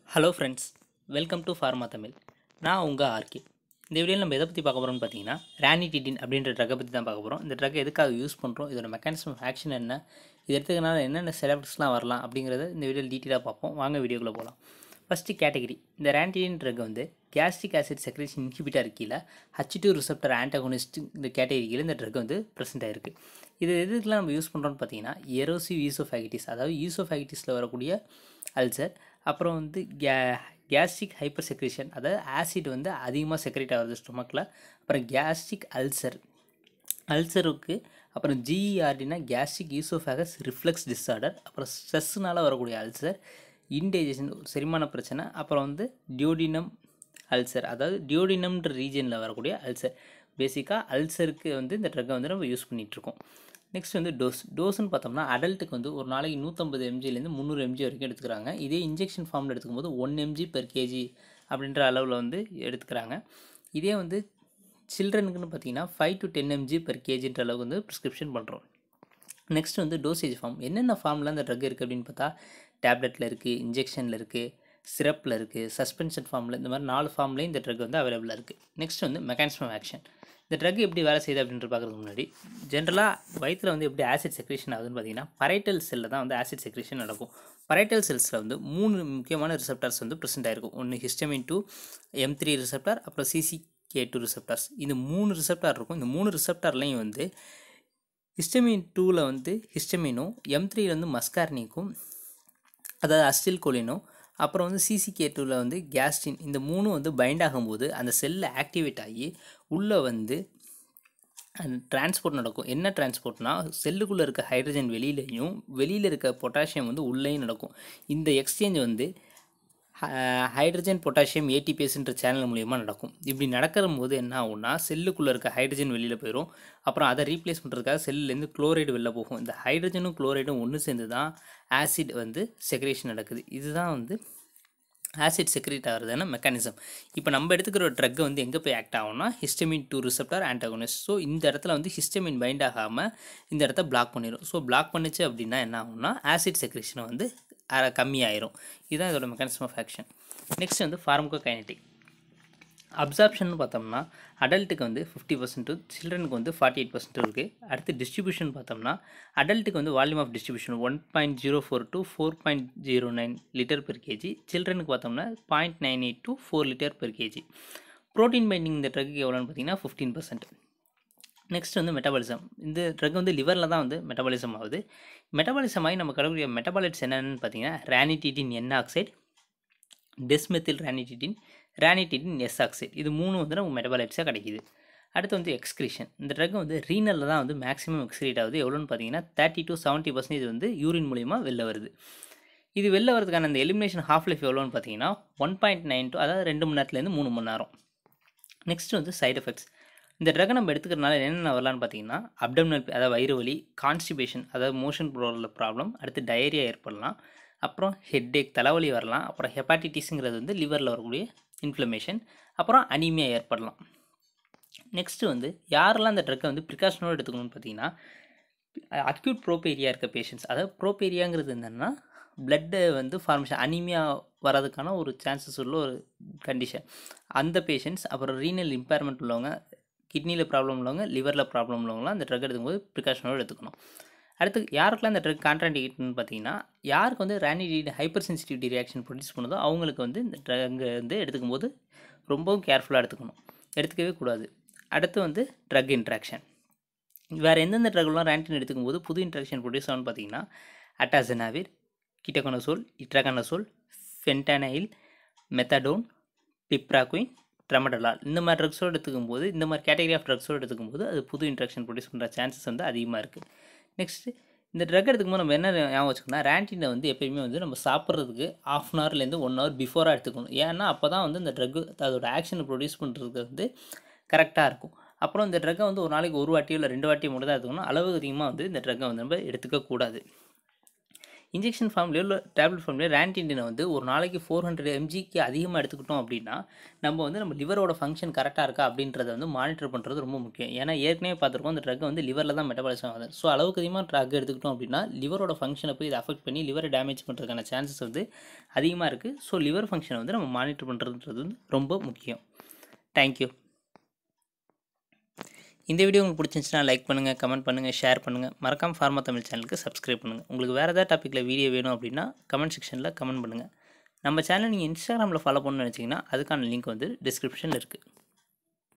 hello friends welcome to Pharma Tamil நான் உங்கள் RK இந்த வீடியோவில் நம்ம எதை பற்றி பார்க்க போகிறோம்னு பார்த்தீங்கன்னா ரானிடிடின் அப்படின்ற ட்ரக்கை பற்றி தான் பார்க்க போகிறோம் இந்த ட்ரக்கை எதுக்காக யூஸ் பண்ணுறோம் இதோட மெக்கானிசம் ஆஃப் ஆக்ஷன் என்ன இது எடுத்துக்கனால என்னென்ன செலப்ஸ்லாம் வரலாம் அப்படிங்கிறத இந்த வீடியோவில் டீட்டெயிலாக பார்ப்போம் வாங்க வீடியோக்குள்ளே போகலாம் ஃபஸ்ட்டு கேட்டகரி இந்த ரான்டிடின் ட்ரக் வந்து கேஸ்ட்ரிக் ஆசிட் செக்ரேஷன் இன்ஹிபிட்டர் கீழே ஹச் டூ ரிசப்டர் ஆன்டகோனிஸ்ட் இந்த கேட்டகரி கீழே இந்த ட்ரக் வந்து ப்ரெசென்ட் ஆயிருக்கு இது எதுக்கெல்லாம் நம்ம யூஸ் பண்ணுறோம்னு பார்த்தீங்கன்னா எரோசிவ் ஈசோஃபேகிட்டிஸ் அதாவது ஈசோஃபேகிட்டிஸில் வரக்கூடிய அல்சர் அப்புறம் வந்து கே கேஸ்ட்ரிக் ஹைப்பர் செக்ரேஷன் அதாவது ஆசிட் வந்து அதிகமாக செக்ரேட் ஆகுது ஸ்டொமக்கில் அப்புறம் கேஸ்ட்ரிக் அல்சர் அல்சருக்கு அப்புறம் ஜிஇஆர்டினா கேஸ்ட்ரிக் ஈசோஃபேகஸ் ரிஃப்ளெக்ஸ் டிஸார்டர் அப்புறம் ஸ்ட்ரெஸ்ஸுனால வரக்கூடிய அல்சர் இன்டைஜஷன் செரிமான பிரச்சனை அப்புறம் வந்து டியோடினம் அல்சர் அதாவது டியோடினம்ன்ற ரீஜனில் வரக்கூடிய அல்சர் பேசிக்காக அல்சருக்கு வந்து இந்த ட்ரக்கை வந்து நம்ம யூஸ் பண்ணிகிட்ருக்கோம் நெக்ஸ்ட் வந்து டோஸ் டோஸ்னு பார்த்தோம்னா அடல்ட்டுக்கு வந்து ஒரு நாளைக்கு நூற்றம்பது எம்ஜிலேருந்து முந்நூறு எம்ஜி வரைக்கும் எடுத்துக்கிறாங்க இதே இன்ஜெக்ஷன் ஃபார்மில் எடுத்துக்கும் போது ஒன் எம்ஜி பெர் கேஜி அப்படின்ற அளவில் வந்து எடுத்துக்கிறாங்க இதே வந்து சில்ட்ரனுக்குன்னு பார்த்தீங்கன்னா five to ten mg per கேஜின்ற அளவுக்கு வந்து ப்ரிஸ்கிரிப்ஷன் பண்ணுறோம் நெக்ஸ்ட் வந்து டோசேஜ் ஃபார்ம் என்னென்ன ஃபார்மில் அந்த ட்ரக் இருக்குது அப்படின்னு பார்த்தா டேப்லெட்டில் இருக்குது இன்ஜெக்ஷனில் இருக்குது சிரப்பில் இருக்குது சஸ்பென்ஷன் ஃபார்மில் இந்த மாதிரி நாலு ஃபார்ம்லேயும் இந்த ட்ரக் வந்து அவைலபிளாக இருக்குது நெக்ஸ்ட் வந்து மெக்கானிசம் ஆஃப் ஆக்ஷன் இந்த ட்ரக் எப்படி வேலை செய்யுது அப்படின்ட்டு பார்க்குறதுக்கு முன்னாடி ஜென்ரலாக வயிற்றில் வந்து எப்படி ஆசிட் செக்ரேஷன் ஆகுதுன்னு பார்த்தீங்கன்னா பரைட்டல் செல்லில் தான் வந்து ஆசிட் செக்ரேஷன் நடக்கும் பரைட்டல் செல்ஸில் வந்து மூணு முக்கியமான ரிசெப்டர்ஸ் வந்து ப்ரெசென்ட் ஆயிருக்கும் ஒன்று histamine two M three receptor அப்புறம் சிசி கே டூ ரிசெப்டர்ஸ் இந்த மூணு ரிசெப்டார் இருக்கும் இந்த மூணு ரிசெப்டார்லையும் வந்து ஹிஸ்டமின் டூவில் வந்து ஹிஸ்டமினும் எம் த்ரீ வந்து மஸ்கார்னிக்கும் அதாவது அஸ்டில் கோலினும் அப்புறம் வந்து சிசிகே டூவில் வந்து கேஸ்டின் இந்த மூணும் வந்து பைண்ட் ஆகும்போது அந்த செல்லில் ஆக்டிவேட் ஆகி உள்ளே வந்து அந்த டிரான்ஸ்போர்ட் நடக்கும் என்ன டிரான்ஸ்போர்ட்னா செல்லுக்குள்ளே இருக்க ஹைட்ரஜன் வெளியிலையும் வெளியில் இருக்க பொட்டாசியம் வந்து உள்ளேயும் நடக்கும் இந்த எக்ஸ்சேஞ்ச் வந்து ஹைட்ரஜன் பொட்டாசியம் ஏடிபிஎஸ்ன்ற சேனல் மூலியமா நடக்கும் இப்படி நடக்கிற போது என்ன ஆகும்னா செல்லுக்குள்ளே இருக்க ஹைட்ரஜன் வெளியில் போயிடும் அப்புறம் அதை ரீப்ளேஸ் பண்ணுறதுக்காக செல்லுலேருந்து குளோரைடு வெளில போகும் இந்த ஹைட்ரஜனும் குளோரைடும் ஒன்று சேர்ந்து தான் ஆசிட் வந்து செக்ரேஷன் நடக்குது இதுதான் வந்து ஆசிட் செக்ரேட் ஆகிறதான மெக்கானிசம் இப்போ நம்ம எடுத்துக்கிற ஒரு ட்ரக் வந்து எங்கே போய் ஆக்ட் ஆகும்னா histamine two receptor antagonist so இந்த இடத்துல வந்து ஹிஸ்டமின் பைண்ட் ஆகாமல் இந்த இடத்த பிளாக் பண்ணிடும் ஸோ பிளாக் பண்ணுச்சு அப்படின்னா என்ன ஆகும்னா ஆசிட் செக்ரேஷனை வந்து அரை கம்மியாயிரும் இதுதான் இதோட மெக்கானிசம் ஆஃப் ஆக்ஷன் நெக்ஸ்ட் வந்து ஃபார்மகோ கைனட்டிக் அப்சார்ப்ஷன் பார்த்தோம்னா அடல்ட்டுக்கு வந்து ஃபிஃப்டி பர்சன்ட்டு சில்ட்ரனுக்கு வந்து ஃபார்ட்டி எயிட் பர்சன்ட் இருக்குது அடுத்து டிஸ்ட்ரிபியூஷன் பார்த்தோம்னா அடல்ட்டுக்கு வந்து volume of distribution one point zero four to four point zero nine litre per kg சில்ட்ரனுக்கு பார்த்தோம்னா point nine eight to four litre per kg protein binding இந்த drug எவ்வளோன்னு பார்த்தீங்கன்னா ஃபிஃப்டீன் பர்சன்ட் நெக்ஸ்ட் வந்து மெட்டபாலிசம் இந்த ட்ரக் வந்து லிவரில் தான் வந்து மெட்டபாலிசம் ஆகுது மெட்டபாலிசம் ஆகி நம்ம கடக்கூடிய மெட்டபாலிட்ஸ் என்னென்னு பார்த்தீங்கன்னா ranitidine N oxide desmethyl ranitidine ranitidine S oxide இது மூணு வந்து நமக்கு மெட்டபாலைட்ஸாக கிடைக்கிது அடுத்து வந்து எக்ஸ்கிரீஷன் இந்த ட்ரக் வந்து ரீனலில் தான் வந்து மேக்ஸிமம் எக்ஸ்கிரீட் ஆகுது எவ்வளோன்னு பார்த்தீங்கன்னா தேர்ட்டி டு செவன்ட்டி பர்சன்டேஜ் வந்து யூரின் மூலிமா வெளில வருது இது வெளில வரதுக்கான அந்த எலிமினேஷன் ஹாஃப் லைஃப் எவ்வளோன்னு பார்த்தீங்கன்னா ஒன் பாயிண்ட் நைன் டூ அதாவது ரெண்டு மணி நேரத்துலேருந்து மூணு மணி நேரம் நெக்ஸ்ட் வந்து சைட் எஃபெக்ட்ஸ் இந்த ட்ரக்கை நம்ம எடுத்துக்கிறதுனால என்னென்ன வரலான்னு பார்த்தீங்கன்னா அப்டமினல் அதாவது வயிறு வலி கான்ஸ்டிபேஷன் அதாவது மோஷன் ப்ரோவில் ப்ராப்ளம் அடுத்து டயரியா ஏற்படலாம் அப்புறம் ஹெட்டேக் தலைவலி வரலாம் அப்புறம் ஹெப்பாட்டிட்டிஸுங்கிறது வந்து லிவரில் வரக்கூடிய இன்ஃப்ளமேஷன் அப்புறம் அனீமியா ஏற்படலாம் நெக்ஸ்ட்டு வந்து யாரெல்லாம் அந்த ட்ரக்கை வந்து ப்ரிகாஷனோடு எடுத்துக்கணும்னு பார்த்தீங்கன்னா அக்யூட் ப்ரோபேரியா இருக்க பேஷண்ட்ஸ் அதாவது ப்ரோபேரியாங்கிறது என்னென்னா பிளட்டு வந்து ஃபார்மேஷன் அனீமியா வரதுக்கான ஒரு சான்சஸ் உள்ள ஒரு கண்டிஷன் அந்த பேஷண்ட்ஸ் அப்புறம் ரீனல் இம்பேர்மெண்ட் உள்ளவங்க கிட்னியில் ப்ராப்ளம் உள்ளவங்க லிவரில் ப்ராப்ளம் உள்ளவங்களாம் அந்த ட்ரக் எடுக்கும்போது ப்ரிகாஷனோடு எடுத்துக்கணும் அடுத்து யாருக்கெல்லாம் இந்த ட்ரக் கான்ட்ராண்டிகேட்னு பார்த்தீங்கன்னா யாருக்கு வந்து ரேனிடிட் ஹைப்பர் சென்சிட்டிவிட்டி ரியாக்ஷன் ப்ரொடியூஸ் பண்ணுதோ அவங்களுக்கு வந்து இந்த ட்ரக் வந்து எடுத்துக்கும் போது ரொம்பவும் கேர்ஃபுல்லாக எடுத்துக்கணும் எடுத்துக்கவே கூடாது அடுத்து வந்து ட்ரக் இன்ட்ராக்ஷன் வேறு எந்தெந்த ட்ரக்லாம் ரேண்டின் எடுத்துக்கும் போது புது இன்ட்ராக்ஷன் ப்ரொடியூஸ் ஆகும்னு பார்த்தீங்கன்னா அட்டாசனாவிர் கிட்டகனசோல் இட்ராகனசோல் ஃபென்டானைல் மெத்தடோன் பிப்ராக்வின் ட்ரமடலால் இந்த மாதிரி ட்ரக்ஸோடு எடுத்துக்கும் போது இந்த மாதிரி கேட்டகரி ஆஃப் ட்ரக்ஸோடு எடுத்துக்கும் போது அது புது இன்ட்ராக்ஷன் ப்ரொடியூஸ் பண்ணுற சான்சஸ் வந்து அதிகமாக இருக்குது நெக்ஸ்ட்டு இந்த ட்ரக் எடுத்துக்கும்போது நம்ம என்ன ஞாபகம் வச்சுக்கோன்னா ரேண்டினை வந்து எப்பயுமே வந்து நம்ம சாப்பிட்றதுக்கு ஆஃப் அன் ஹவர்லேருந்து ஒன் ஹவர் பிஃபோராக எடுத்துக்கணும் ஏன்னா அப்போ தான் வந்து இந்த ட்ரக் அதோட ஆக்ஷனை ப்ரொடியூஸ் பண்ணுறதுக்கு வந்து கரெக்டாக இருக்கும் அப்புறம் இந்த ட்ரக்கை வந்து ஒரு நாளைக்கு ஒரு வாட்டியோ இல்லை ரெண்டு வாட்டியோ மட்டும் தான் எடுத்துக்கணும் அளவுக்கு அதிகமாக வந்து இந்த ட்ரக்கை வந்து நம்ம எடுத்துக்கக்கூடாது இன்ஜெக்ஷன் ஃபார்ம்லேயோ இல்லை டேப்லெட் ஃபார்ம்லேயோ ரேண்டிடினை வந்து ஒரு நாளைக்கு ஃபோர் ஹண்ட்ரட் எம்ஜிக்கு அதிகமாக எடுத்துக்கிட்டோம் அப்படின்னா நம்ம வந்து நம்ம லிவரோட ஃபங்க்ஷன் கரெக்டாக இருக்கா அப்படின்றத வந்து மானிட்டர் பண்ணுறது ரொம்ப முக்கியம் ஏன்னா ஏற்கனவே பார்த்துருக்கோம் அந்த ட்ரக் வந்து லிவரில் தான் மெட்டபாலிசம் ஆகுது ஸோ அளவுக்கு அதிகமாக ட்ரக் எடுத்துக்கிட்டோம் அப்படின்னா லிவரோட ஃபங்க்ஷனை போய் இதை அஃபெக்ட் பண்ணி லிவரை டேமேஜ் பண்ணுறதுக்கான சான்சஸ் வந்து அதிகமாக இருக்குது ஸோ லிவர் ஃபங்க்ஷனை வந்து நம்ம மானிட்டர் பண்ணுறதுன்றது வந்து ரொம்ப முக்கியம் தேங்க்யூ இந்த வீடியோ உங்களுக்கு பிடிச்சிருந்துச்சுன்னா லைக் பண்ணுங்கள் கமெண்ட் பண்ணுங்கள் ஷேர் பண்ணுங்கள் மறக்காம ஃபார்மா தமிழ் சேனலுக்கு சப்ஸ்கிரைப் பண்ணுங்கள் உங்களுக்கு வேறு ஏதாவது டாப்பிக்கில் வீடியோ வேணும் அப்படின்னா கமெண்ட் செக்ஷனில் கமெண்ட் பண்ணுங்கள் நம்ம சேனல் நீங்கள் இன்ஸ்டாகிராமில் ஃபாலோ பண்ணணும்னு நினச்சிங்கன்னா அதுக்கான லிங்க் வந்து டிஸ்கிரிப்ஷனில் இருக்குது